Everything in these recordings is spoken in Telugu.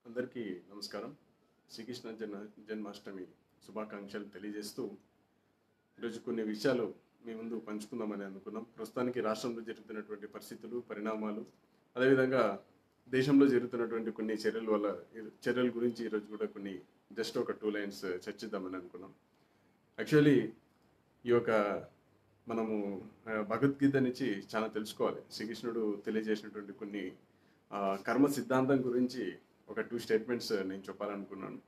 అందరికీ నమస్కారం శ్రీకృష్ణ జన్మ జన్మాష్టమి శుభాకాంక్షలు తెలియజేస్తూ ఈరోజు కొన్ని విషయాలు మీ ముందు పంచుకుందామని అనుకున్నాం ప్రస్తుతానికి రాష్ట్రంలో జరుగుతున్నటువంటి పరిస్థితులు పరిణామాలు అదేవిధంగా దేశంలో జరుగుతున్నటువంటి కొన్ని చర్యల వల్ల చర్యల గురించి ఈరోజు కూడా కొన్ని జస్ట్ ఒక టూ లైన్స్ చర్చిద్దామని అనుకున్నాం యాక్చువల్లీ ఈ యొక్క మనము ఆ, భగవద్గీత నుంచి చాలా తెలుసుకోవాలి శ్రీకృష్ణుడు తెలియజేసినటువంటి కొన్ని ఆ, కర్మ సిద్ధాంతం గురించి ఒక టూ స్టేట్మెంట్స్ నేను చెప్పాలనుకున్నాను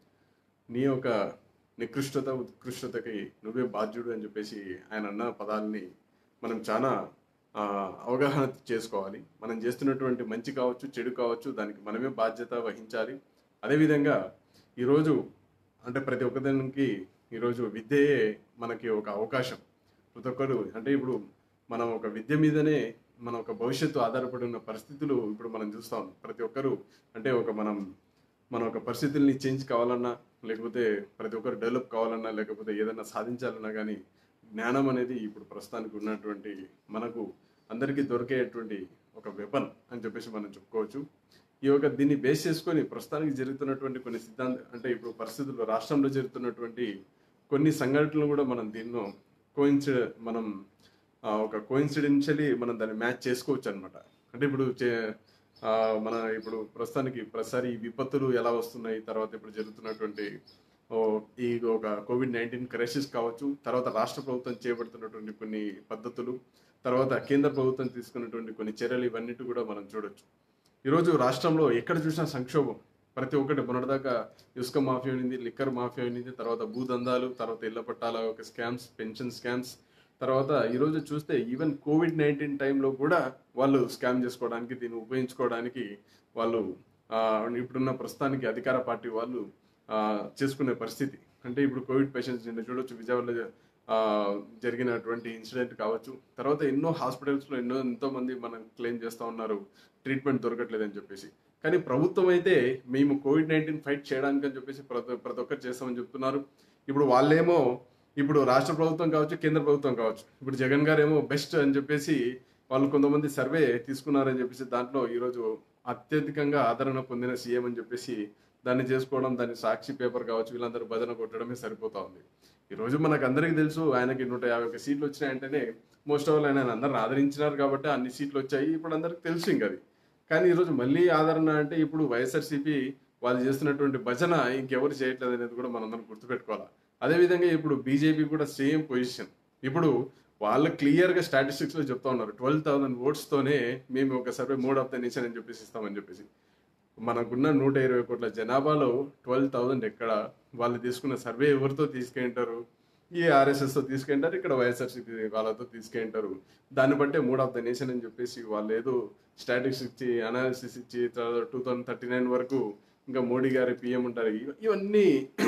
నీ యొక్క నికృష్టత ఉత్కృష్టతకి నువ్వే బాధ్యుడు అని చెప్పేసి ఆయన అన్న పదాలని మనం చాలా ఆ, అవగాహన చేసుకోవాలి మనం చేస్తున్నటువంటి మంచి కావచ్చు చెడు కావచ్చు దానికి మనమే బాధ్యత వహించాలి అదేవిధంగా ఈరోజు అంటే ప్రతి ఒక్కదానికి ఈరోజు విద్యయే మనకి ఒక అవకాశం ప్రతి ఒక్కరు అంటే ఇప్పుడు మనం ఒక విద్య మీదనే మన ఒక భవిష్యత్తు ఆధారపడి ఉన్న పరిస్థితులు ఇప్పుడు మనం చూస్తాం ప్రతి ఒక్కరు అంటే ఒక మనం మన ఒక పరిస్థితుల్ని చేంజ్ కావాలన్నా లేకపోతే ప్రతి ఒక్కరు డెవలప్ కావాలన్నా లేకపోతే ఏదైనా సాధించాలన్నా కానీ జ్ఞానం అనేది ఇప్పుడు ప్రస్తుతానికి ఉన్నటువంటి మనకు అందరికీ దొరికేటువంటి ఒక వెపన్ అని చెప్పేసి మనం చెప్పుకోవచ్చు ఈ యొక్క దీన్ని బేస్ చేసుకొని ప్రస్తుతానికి జరుగుతున్నటువంటి కొన్ని సిద్ధాంత అంటే ఇప్పుడు పరిస్థితుల్లో రాష్ట్రంలో జరుగుతున్నటువంటి కొన్ని సంఘటనలు కూడా మనం దీనిలో కోయిన్సిడ మనం ఆ, ఒక కోయిన్సిడెన్షియలీ మనం దాన్ని మ్యాచ్ చేసుకోవచ్చు అనమాట అంటే ఇప్పుడు చే- ఆ, మన ఇప్పుడు ప్రస్తుతానికి ప్రతిసారి ఈ విపత్తులు ఎలా వస్తున్నాయి తర్వాత ఇప్పుడు జరుగుతున్నటువంటి ఓ, ఈ ఒక కోవిడ్ నైన్టీన్ క్రైసిస్ కావచ్చు తర్వాత రాష్ట్ర ప్రభుత్వం చేపడుతున్నటువంటి కొన్ని పద్ధతులు తర్వాత కేంద్ర ప్రభుత్వం తీసుకున్నటువంటి కొన్ని చర్యలు ఇవన్నిటి కూడా మనం చూడొచ్చు ఈరోజు రాష్ట్రంలో ఎక్కడ చూసినా సంక్షోభం ప్రతి ఒక్కటి మొన్నటిదాకా ఇసుక మాఫియా ఉంది లిక్కర్ మాఫియా ఉంది తర్వాత భూదందాలు తర్వాత ఇళ్ల పట్టాల ఒక స్కామ్స్ పెన్షన్ స్కామ్స్ తర్వాత ఈరోజు చూస్తే ఈవెన్ కోవిడ్ నైన్టీన్ టైంలో కూడా వాళ్ళు స్కామ్ చేసుకోవడానికి దీన్ని ఉపయోగించుకోవడానికి వాళ్ళు ఆ, ఇప్పుడున్న ప్రస్తుతానికి అధికార పార్టీ వాళ్ళు ఆ, చేసుకునే పరిస్థితి అంటే ఇప్పుడు కోవిడ్ పేషెంట్స్ నిన్న చూడొచ్చు విజయవాడలో ఆ, జరిగినటువంటి ఇన్సిడెంట్ కావచ్చు తర్వాత ఎన్నో హాస్పిటల్స్లో ఎన్నో ఎంతో మంది మనం క్లెయిమ్ చేస్తూ ఉన్నారు ట్రీట్మెంట్ దొరకట్లేదని చెప్పేసి కానీ ప్రభుత్వం అయితే మేము కోవిడ్ నైన్టీన్ ఫైట్ చేయడానికి అని చెప్పేసి ప్రతి ప్రతి ఒక్కరు చేస్తామని చెప్తున్నారు ఇప్పుడు వాళ్ళేమో ఇప్పుడు రాష్ట్ర ప్రభుత్వం కావచ్చు కేంద్ర ప్రభుత్వం కావచ్చు ఇప్పుడు జగన్ గారు ఏమో బెస్ట్ అని చెప్పేసి వాళ్ళు కొంతమంది సర్వే తీసుకున్నారని చెప్పేసి దాంట్లో ఈరోజు అత్యధికంగా ఆదరణ పొందిన సీఎం అని చెప్పేసి దాన్ని చేసుకోవడం దాన్ని సాక్షి పేపర్ కావచ్చు వీళ్ళందరూ భజన కొట్టడమే సరిపోతా ఉంది ఈ రోజు మనకు అందరికీ తెలుసు ఆయనకి నూట యాభై ఒక సీట్లు వచ్చినాయంటేనే మోస్ట్ ఆఫ్ ఆల్ ఆయన అందరిని ఆదరించినారు కాబట్టి అన్ని సీట్లు వచ్చాయి ఇప్పుడు అందరికి తెలుసు ఇంకా అది కానీ ఈరోజు మళ్ళీ ఆదరణ అంటే ఇప్పుడు వైఎస్ఆర్సీపీ వాళ్ళు చేస్తున్నటువంటి భజన ఇంకెవరు చేయట్లేదు అనేది కూడా మనందరం గుర్తుపెట్టుకోవాలి అదేవిధంగా ఇప్పుడు బీజేపీ కూడా సేమ్ పొజిషన్ ఇప్పుడు వాళ్ళు క్లియర్ గా స్టాటిస్టిక్స్ లో చెప్తా ఉన్నారు ట్వెల్వ్ థౌసండ్ ఓట్స్ తోనే మేము ఒక survey mood of the nation అని చెప్పేసి ఇస్తామని చెప్పేసి మనకున్న నూట ఇరవై కోట్ల జనాభాలో ట్వెల్వ్ థౌసండ్ ఎక్కడ వాళ్ళు తీసుకున్న సర్వే ఎవరితో తీసుకుంటారు ఈ ఆర్ఎస్ఎస్ తో తీసుకుంటారు ఇక్కడ వైఎస్ఆర్సీపీ వాళ్ళతో తీసుకుంటారు దాన్ని బట్టే మూడ్ ఆఫ్ ద నేషన్ అని చెప్పేసి వాళ్ళు ఏదో స్టాటిక్స్ ఇచ్చి అనాలిసిస్ ఇచ్చి టూ థౌసండ్ థర్టీ నైన్ వరకు ఇంకా మోడీ గారి పిఎం ఉంటారు ఇవ- ఇవన్నీ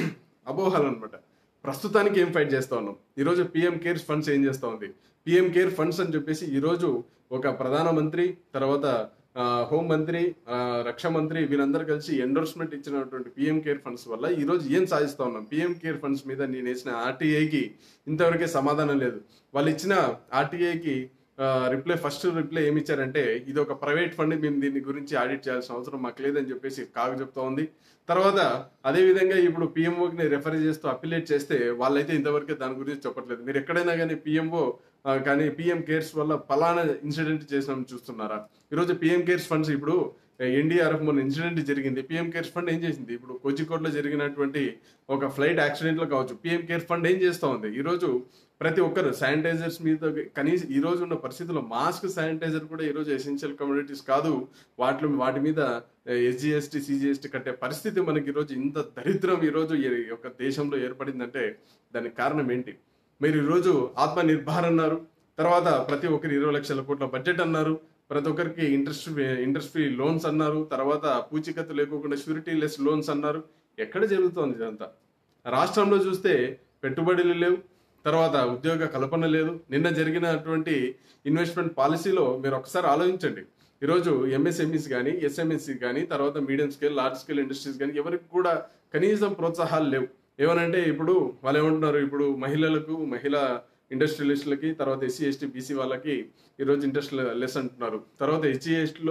అపోహలు అనమాట ప్రస్తుతానికి ఏం ఫైట్ చేస్తా ఉన్నాం ఈరోజు పిఎం కేర్ ఫండ్స్ ఏం చేస్తా ఉంది పిఎం కేర్ ఫండ్స్ అని చెప్పేసి ఈరోజు ఒక ప్రధానమంత్రి తర్వాత ఆ, హోం మంత్రి ఆ, రక్ష మంత్రి వీళ్ళందరూ కలిసి ఎండోర్స్మెంట్ ఇచ్చినటువంటి పిఎం కేర్ ఫండ్స్ వల్ల ఈ రోజు ఏం సాధిస్తా ఉన్నాం పిఎం కేర్ ఫండ్స్ మీద నేను వేసిన ఆర్టీఐకి ఇంతవరకే సమాధానం లేదు వాళ్ళు ఇచ్చిన ఆర్టీఐకి రిప్లై ఫస్ట్ రిప్లై ఏమి ఇచ్చారంటే ఇది ఒక ప్రైవేట్ ఫండ్ మేము దీని గురించి ఆడిట్ చేయాల్సిన అవసరం మాకు లేదని చెప్పేసి కాగు చెప్తా ఉంది తర్వాత అదే విధంగా ఇప్పుడు పిఎంఓకి రెఫర్ చేస్తూ అపిలేట్ చేస్తే వాళ్ళైతే ఇంతవరకు దాని గురించి చెప్పట్లేదు మీరు ఎక్కడైనా కానీ పిఎంఓ కానీ పిఎం కేర్స్ వల్ల పలానా ఇన్సిడెంట్ చేసినాం చూస్తున్నారా ఈరోజు పిఎం కేర్స్ ఫండ్స్ ఇప్పుడు ఎన్డీఆర్ఎఫ్ మొన్న ఇన్సిడెంట్ జరిగింది పిఎం కేర్స్ ఫండ్ ఏం చేసింది ఇప్పుడు కోజికోడ్లో జరిగినటువంటి ఒక ఫ్లైట్ యాక్సిడెంట్ లో కావచ్చు పిఎం కేర్ ఫండ్ ఏం చేస్తా ఉంది ఈ రోజు ప్రతి ఒక్కరు శానిటైజర్స్ మీద కనీసం ఈ రోజు ఉన్న పరిస్థితుల్లో మాస్క్ శానిటైజర్ కూడా ఈ రోజు ఎసెన్షియల్ కమ్యూనిటీస్ కాదు వాటి వాటి మీద ఎస్జిఎస్టీ సిజిఎస్టీ కట్టే పరిస్థితి మనకి ఈ రోజు ఇంత దరిద్రం ఈ రోజు ఈ యొక్క దేశంలో ఏర్పడిందంటే దానికి కారణం ఏంటి మీరు ఈరోజు ఆత్మ నిర్భర్ అన్నారు తర్వాత ప్రతి ఒక్కరు ఇరవై లక్షల కోట్ల బడ్జెట్ అన్నారు ప్రతి ఒక్కరికి ఇంట్రెస్ట్ ఇంట్రెస్ట్ ఫ్రీ లోన్స్ అన్నారు తర్వాత పూచికత్తు లేకోకుండా షూరిటీ లెస్ లోన్స్ అన్నారు ఎక్కడ జరుగుతోంది ఇదంతా రాష్ట్రంలో చూస్తే పెట్టుబడులు లేవు తర్వాత ఉద్యోగ కల్పన లేదు నిన్న జరిగినటువంటి ఇన్వెస్ట్మెంట్ పాలసీలో మీరు ఒకసారి ఆలోచించండి ఈరోజు ఎంఎస్ఎంఈస్ కానీ ఎస్ఎంఎస్సి కానీ తర్వాత medium scale large scale industries కానీ ఎవరికి కూడా కనీసం ప్రోత్సాహాలు లేవు ఏమనంటే ఇప్పుడు వాళ్ళు ఏమంటున్నారు ఇప్పుడు మహిళలకు మహిళా ఇండస్ట్రియలిస్టులకి తర్వాత ఎస్సీ ఎస్టీ బీసీ వాళ్ళకి ఈరోజు ఇంట్రెస్ట్ లెస్ అంటున్నారు తర్వాత ఎస్సీ ఎస్టీలో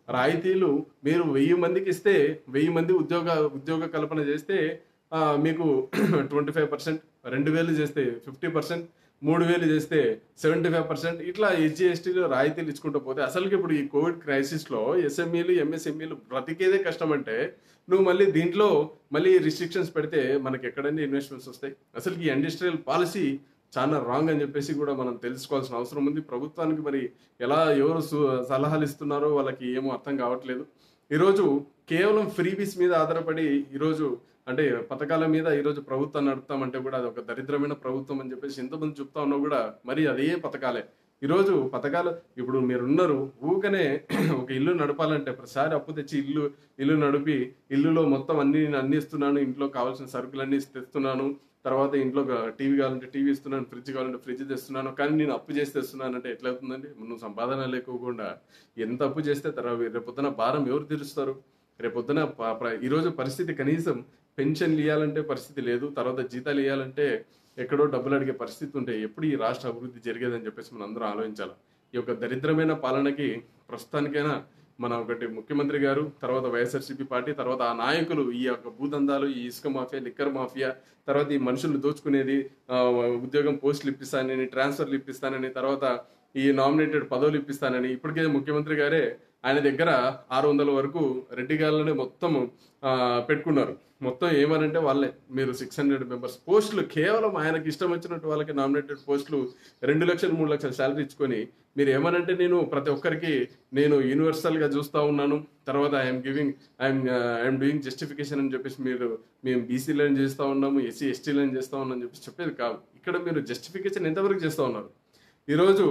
రాయితీలు మీరు వెయ్యి మందికి ఇస్తే వెయ్యి మంది ఉద్యోగ ఉద్యోగ కల్పన చేస్తే ఆ, మీకు ట్వంటీ ఫైవ్ పర్సెంట్ రెండు వేలు చేస్తే ఫిఫ్టీ పర్సెంట్ మూడు వేలు చేస్తే సెవెంటీ ఫైవ్ పర్సెంట్ ఇట్లా ఎస్జీ ఎస్టీలు రాయితీలు ఇచ్చుకుంటూ పోతే అసలుకి ఇప్పుడు ఈ కోవిడ్ క్రైసిస్లో ఎస్ఎంఈలు ఎంఎస్ఎంఈలు బ్రతికేదే కష్టం అంటే నువ్వు మళ్ళీ దీంట్లో మళ్ళీ రిస్ట్రిక్షన్స్ పెడితే మనకి ఎక్కడైనా ఇన్వెస్ట్మెంట్స్ వస్తాయి అసలు ఈ ఇండస్ట్రియల్ పాలసీ చాలా రాంగ్ అని చెప్పేసి కూడా మనం తెలుసుకోవాల్సిన అవసరం ఉంది ప్రభుత్వానికి మరి ఎలా ఎవరు సు- సలహాలు ఇస్తున్నారో వాళ్ళకి ఏమో అర్థం కావట్లేదు ఈరోజు కేవలం ఫ్రీబీస్ మీద ఆధారపడి ఈరోజు అంటే పథకాల మీద ఈరోజు ప్రభుత్వం నడుపుతామంటే కూడా అది ఒక దరిద్రమైన ప్రభుత్వం అని చెప్పేసి ఎంతమంది చెప్తా ఉన్నా కూడా మరి అదే పథకాలే ఈరోజు పథకాలు ఇప్పుడు మీరున్నారు ఊకనే ఒక ఇల్లు నడపాలంటే ప్రతిసారి అప్పు తెచ్చి ఇల్లు ఇల్లు నడిపి ఇల్లులో మొత్తం అన్ని నేను అన్ని ఇస్తున్నాను ఇంట్లో కావాల్సిన సరుకులన్నీ తెస్తున్నాను తర్వాత ఇంట్లో టీవీ కావాలంటే టీవీ ఇస్తున్నాను ఫ్రిడ్జ్ కావాలంటే ఫ్రిడ్జ్ తెస్తున్నాను కానీ నేను అప్పు చేసి తెస్తున్నాను అంటే ఎట్లా అవుతుందండి నువ్వు సంపాదన లేకోకుండా ఎంత అప్పు చేస్తే తర్వాత రేపొద్దున భారం ఎవరు తీరుస్తారు రేపొద్దున ప- ప్ర- ఈరోజు పరిస్థితి కనీసం పెన్షన్లు ఇవ్వాలంటే పరిస్థితి లేదు తర్వాత జీతాలు ఇవ్వాలంటే ఎక్కడో డబ్బులు అడిగే పరిస్థితి ఉంటే ఎప్పుడు ఈ రాష్ట్ర అభివృద్ధి జరిగేదని చెప్పేసి మనం అందరం ఆలోచించాలి ఈ యొక్క దరిద్రమైన పాలనకి ప్రస్తుతానికైనా మన ఒకటి ముఖ్యమంత్రి గారు తర్వాత వైఎస్ఆర్సీపీ పార్టీ తర్వాత ఆ నాయకులు ఈ యొక్క భూదందాలు ఈ ఇసుక మాఫియా లిక్కర్ మాఫియా తర్వాత ఈ మనుషులు దోచుకునేది ఆ, ఉద్యోగం పోస్టులు ఇప్పిస్తానని ట్రాన్స్ఫర్లు ఇప్పిస్తానని తర్వాత ఈ నామినేటెడ్ పదవులు ఇప్పిస్తానని ఇప్పటికే ముఖ్యమంత్రి గారే ఆయన దగ్గర ఆరు వందల వరకు రెడ్డి గాళ్ళనే మొత్తం ఆ, పెట్టుకున్నారు మొత్తం ఏమనంటే వాళ్ళే మీరు సిక్స్ హండ్రెడ్ మెంబర్స్ పోస్టులు కేవలం ఆయనకి ఇష్టం వచ్చినట్టు వాళ్ళకి నామినేటెడ్ పోస్టులు రెండు లక్షలు మూడు లక్షలు శాలరీ ఇచ్చుకొని మీరు ఏమనంటే నేను ప్రతి ఒక్కరికి నేను యూనివర్సల్ గా చూస్తా ఉన్నాను తర్వాత I'm giving I'm I'm doing justification అని చెప్పేసి మీరు మేము బీసీలను చేస్తా ఉన్నాము ఎస్సీ ఎస్టీలను చేస్తా ఉన్నాం అని చెప్పేసి చెప్పేది కాదు ఇక్కడ మీరు జస్టిఫికేషన్ ఎంతవరకు చేస్తా ఉన్నారు ఈరోజు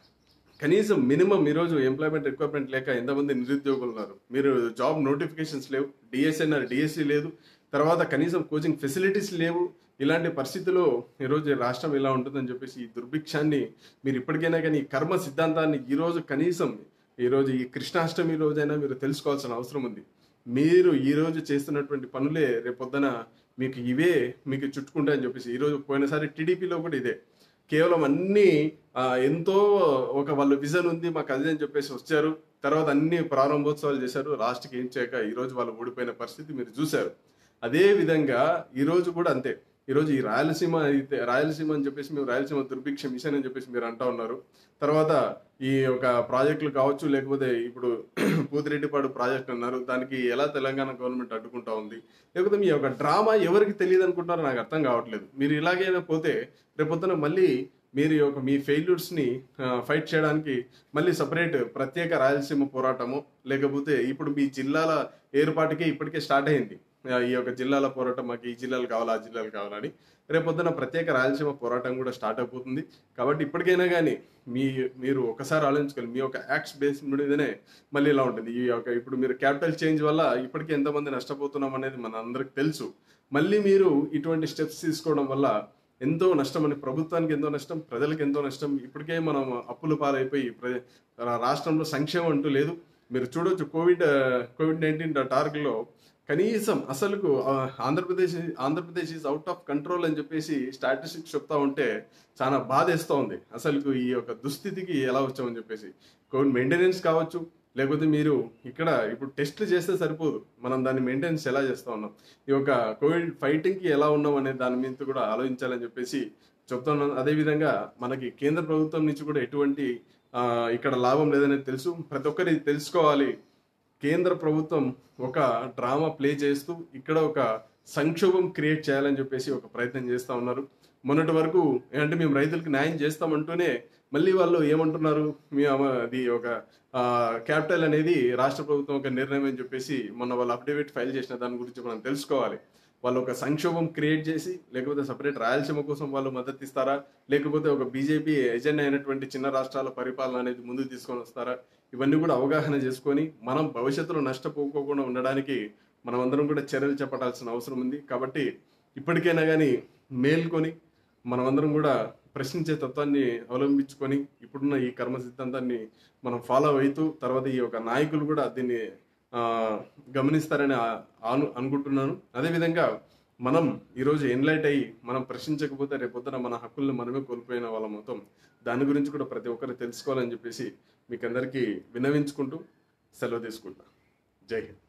కనీసం మినిమం ఈరోజు ఎంప్లాయ్మెంట్ రిక్వైర్మెంట్ లేక ఎంతమంది నిరుద్యోగులు ఉన్నారు మీరు జాబ్ నోటిఫికేషన్స్ లేవు డిఎస్ఎన్ఆర్ డిఎస్సి లేదు తర్వాత కనీసం కోచింగ్ ఫెసిలిటీస్ లేవు ఇలాంటి పరిస్థితుల్లో ఈరోజు ఈ రాష్ట్రం ఇలా ఉంటుందని చెప్పేసి ఈ దుర్భిక్షాన్ని మీరు ఇప్పటికైనా కానీ ఈ కర్మ సిద్ధాంతాన్ని ఈరోజు కనీసం ఈరోజు ఈ కృష్ణాష్టమి రోజైనా మీరు తెలుసుకోవాల్సిన అవసరం ఉంది మీరు ఈ రోజు చేస్తున్నటువంటి పనులే రేపొద్దున మీకు ఇవే మీకు చుట్టుకుంటాయని చెప్పేసి ఈరోజు పోయినసారి టీడీపీలో కూడా ఇదే కేవలం అన్ని ఆ, ఎంతో ఒక వాళ్ళ విజన్ ఉంది మాకు అదే అని చెప్పేసి వచ్చారు తర్వాత అన్ని ప్రారంభోత్సవాలు చేశారు లాస్ట్కి ఏం చేయక ఈ రోజు వాళ్ళు ఓడిపోయిన పరిస్థితి మీరు చూశారు అదే విధంగా ఈ రోజు కూడా అంతే ఈ రోజు ఈ రాయలసీమ అయితే రాయలసీమ అని చెప్పేసి మేము రాయలసీమ దుర్భిక్ష మిషన్ అని చెప్పేసి మీరు అంటా ఉన్నారు తర్వాత ఈ ఒక ప్రాజెక్టులు కావచ్చు లేకపోతే ఇప్పుడు పూతిరెడ్డిపాడు ప్రాజెక్ట్ అన్నారు దానికి ఎలా తెలంగాణ గవర్నమెంట్ అడ్డుకుంటా ఉంది లేకపోతే మీ యొక్క డ్రామా ఎవరికి తెలియదు అనుకుంటారో నాకు అర్థం కావట్లేదు మీరు ఇలాగైనా పోతే రేపొద్దున మళ్ళీ మీరు ఈ యొక్క మీ ఫెయిల్యూర్స్ ని ఫైట్ చేయడానికి మళ్ళీ సపరేట్ ప్రత్యేక రాయలసీమ పోరాటము లేకపోతే ఇప్పుడు మీ జిల్లాల ఏర్పాటుకే ఇప్పటికే స్టార్ట్ అయింది ఆ, ఈ యొక్క జిల్లాల పోరాటం మాకు ఈ జిల్లాలు కావాలా ఆ జిల్లాలు కావాలని రేపొద్దున ప్రత్యేక రాయలసీమ పోరాటం కూడా స్టార్ట్ అయిపోతుంది కాబట్టి ఇప్పటికైనా కానీ మీ మీరు ఒకసారి ఆలోచించుకోవాలి మీ యొక్క యాక్ట్స్ బేస్ మీదనే మళ్ళీ ఇలా ఉంటుంది ఈ యొక్క ఇప్పుడు మీరు క్యాపిటల్ చేంజ్ వల్ల ఇప్పటికీ ఎంతమంది నష్టపోతున్నాం అనేది మన అందరికి తెలుసు మళ్ళీ మీరు ఇటువంటి స్టెప్స్ తీసుకోవడం వల్ల ఎంతో నష్టం అని ప్రభుత్వానికి ఎంతో నష్టం ప్రజలకు ఎంతో నష్టం ఇప్పటికే మనం అప్పుల పాలైపోయి ప్ర- రాష్ట్రంలో సంక్షేమం అంటూ లేదు మీరు చూడొచ్చు కోవిడ్ కోవిడ్ నైన్టీన్ టార్గ్లో కనీసం అసలుకు ఆ, Andhra Pradesh Andhra Pradesh is out of control అని చెప్పేసి స్టాటిస్టిక్స్ చెప్తా ఉంటే చాలా బాధేస్తూ ఉంది అసలుకు ఈ యొక్క దుస్థితికి ఎలా వచ్చామని చెప్పేసి కోవిడ్ మెయింటెనెన్స్ కావచ్చు లేకపోతే మీరు ఇక్కడ ఇప్పుడు టెస్ట్లు చేస్తే సరిపోదు మనం దాన్ని మెయింటెనెన్స్ ఎలా చేస్తా ఉన్నాం ఈ యొక్క కోవిడ్ ఫైటింగ్ కి ఎలా ఉన్నాం అనే దాని మీద కూడా ఆలోచించాలని చెప్పేసి చెప్తున్నాను అదేవిధంగా మనకి కేంద్ర ప్రభుత్వం నుంచి కూడా ఎటువంటి ఆ, ఇక్కడ లాభం లేదనేది తెలుసు ప్రతి ఒక్కరి తెలుసుకోవాలి కేంద్ర ప్రభుత్వం ఒక డ్రామా ప్లే చేస్తూ ఇక్కడ ఒక సంక్షోభం క్రియేట్ చేయాలని చెప్పేసి ఒక ప్రయత్నం చేస్తా ఉన్నారు మొన్నటి వరకు అంటే మేము రైతులకు న్యాయం చేస్తామంటూనే మళ్ళీ వాళ్ళు ఏమంటున్నారు మీ అమ- అది ఒక క్యాపిటల్ అనేది రాష్ట్ర ప్రభుత్వం ఒక నిర్ణయం అని చెప్పేసి మొన్న వాళ్ళు అఫిడవిట్ ఫైల్ చేసిన దాని గురించి మనం తెలుసుకోవాలి వాళ్ళు ఒక సంక్షోభం క్రియేట్ చేసి లేకపోతే సపరేట్ రాయలసీమ కోసం వాళ్ళు మద్దతు ఇస్తారా లేకపోతే ఒక బీజేపీ ఎజెండా అయినటువంటి చిన్న రాష్ట్రాల పరిపాలన అనేది ముందుకు తీసుకొని వస్తారా ఇవన్నీ కూడా అవగాహన చేసుకొని మనం భవిష్యత్తులో నష్టపోకోకుండా ఉండడానికి మనం అందరం కూడా చర్యలు చేపట్టాల్సిన అవసరం ఉంది కాబట్టి ఇప్పటికైనా కానీ మేల్కొని మనమందరం కూడా ప్రశ్నించే తత్వాన్ని అవలంబించుకొని ఇప్పుడున్న ఈ కర్మ సిద్ధాంతాన్ని మనం ఫాలో అవుతూ తర్వాత ఈ యొక్క నాయకులు కూడా దీన్ని ఆ, గమనిస్తారని ఆ- అను అనుకుంటున్నాను అదేవిధంగా మనం ఈరోజు ఎన్లైట్ అయ్యి మనం ప్రశ్నించకపోతే రేపొద్దున మన హక్కుల్ని మనమే కోల్పోయిన వాళ్ళ మొత్తం దాని గురించి కూడా ప్రతి ఒక్కరు తెలుసుకోవాలని చెప్పేసి మీకు అందరికీ విన్నవించుకుంటూ సెలవు తీసుకుంటా జై హింద్